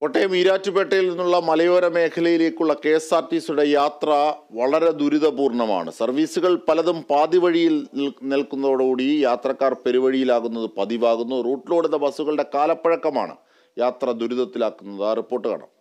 കോട്ടയം ഈരാറ്റുപേട്ടയിൽ നിന്നുള്ള മലയോര മേഖലയിലേക്കുള്ള കെ എസ് ആർ ടി സിയുടെ യാത്ര വളരെ ദുരിതപൂർണമാണ് സർവീസുകൾ പലതും പാതി വഴിയിൽ നിൽ- നിൽക്കുന്നതോടുകൂടി യാത്രക്കാർ പെരുവഴിയിലാകുന്നത് പതിവാകുന്നു റൂട്ടിലോടുന്ന ബസ്സുകളുടെ കാലപ്പഴക്കമാണ് യാത്ര ദുരിതത്തിലാക്കുന്നത് ആ റിപ്പോർട്ട് കാണാം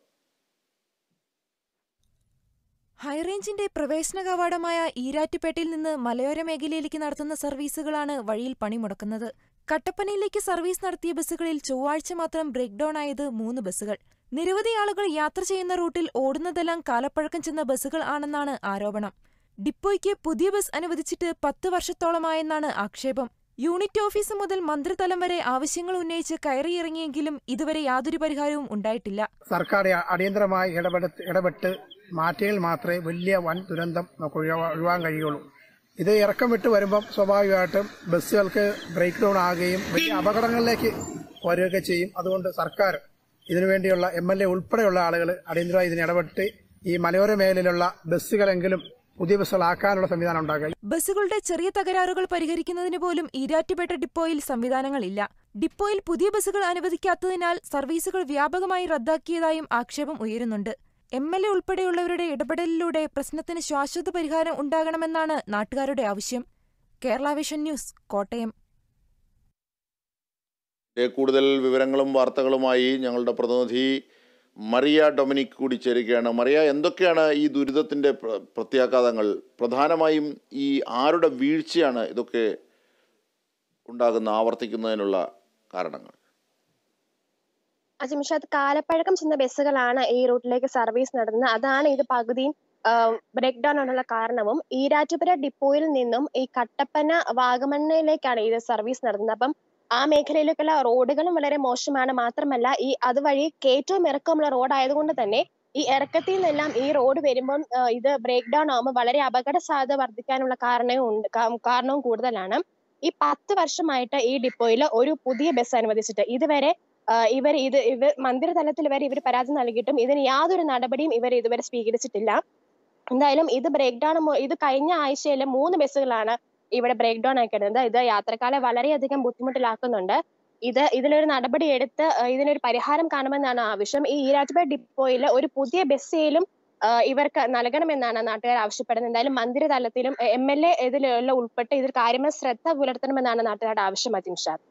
ഹൈറേഞ്ചിന്റെ പ്രവേശന കവാടമായ ഈരാറ്റുപേട്ടയിൽ നിന്ന് മലയോര മേഖലയിലേക്ക് നടത്തുന്ന സർവീസുകളാണ് വഴിയിൽ പണിമുടക്കുന്നത് കട്ടപ്പനയിലേക്ക് സർവീസ് നടത്തിയ ബസ്സുകളിൽ ചൊവ്വാഴ്ച മാത്രം ബ്രേക്ക് ഡൌൺ ആയത് മൂന്ന് ബസ്സുകൾ നിരവധി ആളുകൾ യാത്ര ചെയ്യുന്ന റൂട്ടിൽ ഓടുന്നതെല്ലാം കാലപ്പഴക്കം ചെന്ന ബസ്സുകൾ ആണെന്നാണ് ആരോപണം ഡിപ്പോയ്ക്ക് പുതിയ ബസ് അനുവദിച്ചിട്ട് പത്ത് വർഷത്തോളമായെന്നാണ് ആക്ഷേപം യൂണിറ്റ് ഓഫീസ് മുതൽ മന്ത്രിതലം വരെ ആവശ്യങ്ങൾ ഉന്നയിച്ച് കയറിയിറങ്ങിയെങ്കിലും ഇതുവരെ യാതൊരു പരിഹാരവും ഉണ്ടായിട്ടില്ല സർക്കാർ അടിയന്തരമായി ഇടപെടുത്ത് ഇടപെട്ട് മാറ്റിയാൽ മാത്രമേ വലിയ വൻ ദുരന്തം നമുക്ക് ഒഴിവാ- ഒഴിവാൻ കഴിയുള്ളൂ ഇത് ഇറക്കം വിട്ട് വരുമ്പം സ്വാഭാവികമായിട്ടും ബസ്സുകൾക്ക് ബ്രേക്ക് ഡൗൺ ആകുകയും വലിയ അപകടങ്ങളിലേക്ക് വരികയൊക്കെ ചെയ്യും അതുകൊണ്ട് സർക്കാർ ഇതിനുവേണ്ടിയുള്ള എം എൽ എ ഉൾപ്പെടെയുള്ള ആളുകൾ അടിയന്തരമായി ഇതിന് ഇടപെട്ട് ഈ മലയോര മേഖലയിലുള്ള ബസ്സുകളെങ്കിലും പുതിയ ബസ്സുകളാക്കാനുള്ള സംവിധാനം ഉണ്ടാക്കുക ബസ്സുകളുടെ ചെറിയ തകരാറുകൾ പരിഹരിക്കുന്നതിന് പോലും ഈരാറ്റുപേട്ട ഡിപ്പോയിൽ സംവിധാനങ്ങളില്ല ഡിപ്പോയിൽ പുതിയ ബസ്സുകൾ അനുവദിക്കാത്തതിനാൽ സർവീസുകൾ വ്യാപകമായി റദ്ദാക്കിയതായും ആക്ഷേപം ഉയരുന്നുണ്ട് എം എൽ എ ഉൾപ്പെടെയുള്ളവരുടെ ഇടപെടലിലൂടെ പ്രശ്നത്തിന് ശാശ്വത പരിഹാരം ഉണ്ടാകണമെന്നാണ് നാട്ടുകാരുടെ ആവശ്യം കേരള വിഷൻ ന്യൂസ് കോട്ടയം ഏ, കൂടുതൽ വിവരങ്ങളും വാർത്തകളുമായി ഞങ്ങളുടെ പ്രതിനിധി മറിയ ഡൊമിനിക് കൂടി ചേരുകയാണ് മറിയ എന്തൊക്കെയാണ് ഈ ദുരിതത്തിന്റെ പ്ര- പ്രത്യാഘാതങ്ങൾ പ്രധാനമായും ഈ ആരുടെ വീഴ്ചയാണ് ഇതൊക്കെ ഉണ്ടാകുന്ന ആവർത്തിക്കുന്നതിനുള്ള കാരണങ്ങൾ അജിമിഷാദ് കാലപ്പഴക്കം ചെന്ന ബസ്സുകളാണ് ഈ റൂട്ടിലേക്ക് സർവീസ് നടത്തുന്നത് അതാണ് ഇത് പകുതിയും ബ്രേക്ക് ഡൗൺ ആണുള്ള കാരണവും ഈരാറ്റുപുര ഡിപ്പോയിൽ നിന്നും ഈ കട്ടപ്പന വാഗമണ്ണിലേക്കാണ് ഇത് സർവീസ് നടത്തുന്നത് അപ്പം ആ മേഖലയിലേക്കുള്ള റോഡുകളും വളരെ മോശമാണ് മാത്രമല്ല ഈ അതുവഴി കയറ്റവും ഇറക്കമുള്ള റോഡ് ആയതുകൊണ്ട് തന്നെ ഈ ഇറക്കത്തിൽ നിന്നെല്ലാം ഈ റോഡ് വരുമ്പം ആ, ഇത് ബ്രേക്ക് ഡൗൺ ആകുമ്പോൾ വളരെ അപകട സാധ്യത വർദ്ധിക്കാനുള്ള കാരണവും ഉണ്ട് കാ- കാരണവും കൂടുതലാണ് ഈ പത്ത് വർഷമായിട്ട് ഈ ഡിപ്പോയിൽ ഒരു പുതിയ ബസ് അനുവദിച്ചിട്ട് ഇതുവരെ ആഹ് ഇവർ ഇത് ഇവർ മന്ത്രിതലത്തിൽ വരെ ഇവർ പരാതി നൽകിയിട്ടും ഇതിന് യാതൊരു നടപടിയും ഇവർ ഇതുവരെ സ്വീകരിച്ചിട്ടില്ല എന്തായാലും ഇത് ബ്രേക്ക് ഡൗൺ ഇത് കഴിഞ്ഞ ആഴ്ചയിൽ മൂന്ന് ബസ്സുകളാണ് ഇവിടെ ബ്രേക്ക് ഡൗൺ ആക്കുന്നത് ഇത് യാത്രക്കാരെ വളരെയധികം ബുദ്ധിമുട്ടിലാക്കുന്നുണ്ട് ഇത് ഇതിലൊരു നടപടി എടുത്ത് ആഹ് ഇതിനൊരു പരിഹാരം കാണുമെന്നാണ് ആവശ്യം ഈ ഈരാറ്റുപേട്ട ഡിപ്പോയിൽ ഒരു പുതിയ ബസ്സേലും ആഹ് ഇവർക്ക് നൽകണമെന്നാണ് നാട്ടുകാർ ആവശ്യപ്പെടുന്നത് എന്തായാലും മന്ത്രിതലത്തിലും എം എൽ എ ഇതിലുള്ള ഉൾപ്പെട്ട് ഇതിൽ കാര്യമായ ശ്രദ്ധ പുലർത്തണമെന്നാണ് നാട്ടുകാരുടെ ആവശ്യം അതിൻഷാദ്